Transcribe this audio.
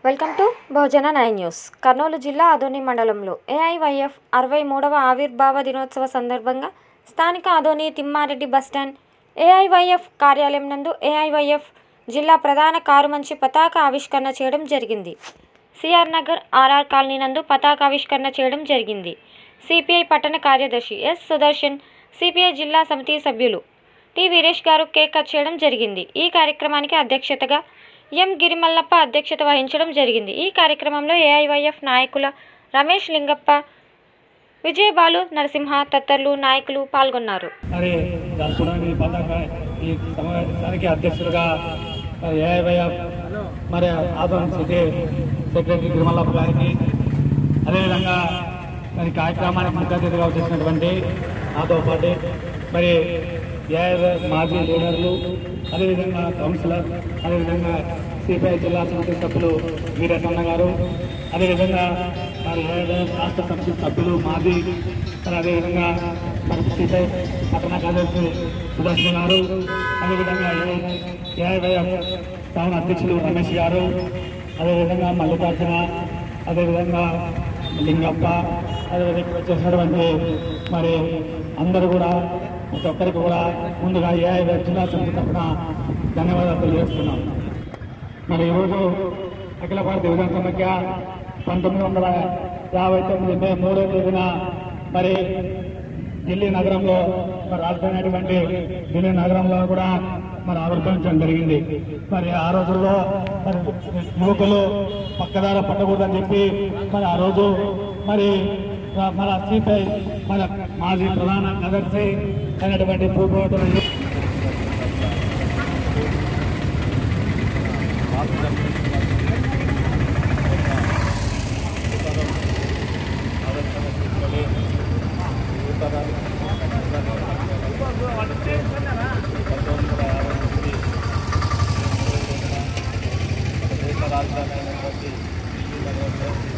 welcome to Bahujana nine news Kurnool జిల్లా ఆదోని మండలంలో AIYF అరవై మూడవ ఆవిర్భావ దినోత్సవ సందర్భంగా స్థానిక ఆదోని తిమ్మారెడ్డి బస్టాండ్ ఏఐవైఎఫ్ కార్యాలయం నందు ఏఐవైఎఫ్ జిల్లా ప్రధాన కారుమంచి పతాక ఆవిష్కరణ చేయడం జరిగింది సిఆర్ నగర్ ఆర్ఆర్ కాలనీ నందు పతాకావిష్కరణ చేయడం జరిగింది సిపిఐ పట్టణ కార్యదర్శి ఎస్ సుదర్శన్ సిపిఐ జిల్లా సమితి సభ్యులు టి వీరేష్ గారు కేక్ కట్ చేయడం జరిగింది ఈ కార్యక్రమానికి అధ్యక్షతగా ఎం గిరిమల్లప్ప అధ్యక్షత వహించడం జరిగింది ఈ కార్యక్రమంలో ఏఐవైఎఫ్ నాయకుల రమేష్ లింగప్ప విజయబాలు నరసింహ తదితరులు నాయకులు పాల్గొన్నారు మరి జరుపుకోవడానికి పండగ ఈ సమావేశానికి అధ్యక్షులుగా మరి ఏఐవైఎఫ్ మరి ఆదోన్ సిటీ సెక్రటరీ తిరుమలప్ప గారికి అదేవిధంగా మరి కార్యక్రమానికి ముఖ్య అతిథిగా వచ్చేసినటువంటి నాతో పాటు మరి ఏఐవైఎఫ్ మాజీ లీడర్లు అదేవిధంగా కౌన్సిలర్ అదేవిధంగా సిపిఐ జిల్లా సమితి సభ్యులు వీరసన్న గారు అదేవిధంగా మరి ఏఐవైఎఫ్ రాష్ట్ర సమితి సభ్యులు మాజీ మరి అదేవిధంగా మరి సిపిఐ పట్టణ కార్యదర్శి సుదర్శన్ గారు అదేవిధంగా ఏఐవైఎఫ్ టౌన్ అధ్యక్షులు రమేష్ గారు అదేవిధంగా మల్లికార్జున అదేవిధంగా లింగప్ప అదేవిధంగా ఇక్కడ వచ్చేసినటువంటి మరి అందరూ కూడా ప్రతి ఒక్కరికి కూడా ముందుగా ఏఐవైఎఫ్ జిల్లా సమితి తరఫున ధన్యవాదాలు తెలియజేస్తున్నాం మరి ఈరోజు అఖిల భారత విధాన సమైక్య పంతొమ్మిది వందల యాభై తొమ్మిది మే మూడో తేదీన మరి ఢిల్లీ నగరంలో మరి రాజధాని అయినటువంటి ఢిల్లీ నగరంలో కూడా మరి ఆవిర్భవించడం జరిగింది మరి ఆ రోజుల్లో మరి యువకులు పక్కదార పట్టకూడదని చెప్పి మరి ఆ రోజు మరి మన సిపిఐ మన మాజీ ప్రధాన కార్యదర్శి అయినటువంటి భూపోవటం దేశ రాజధాని అయినటువంటి ఢిల్లీ నగరంలో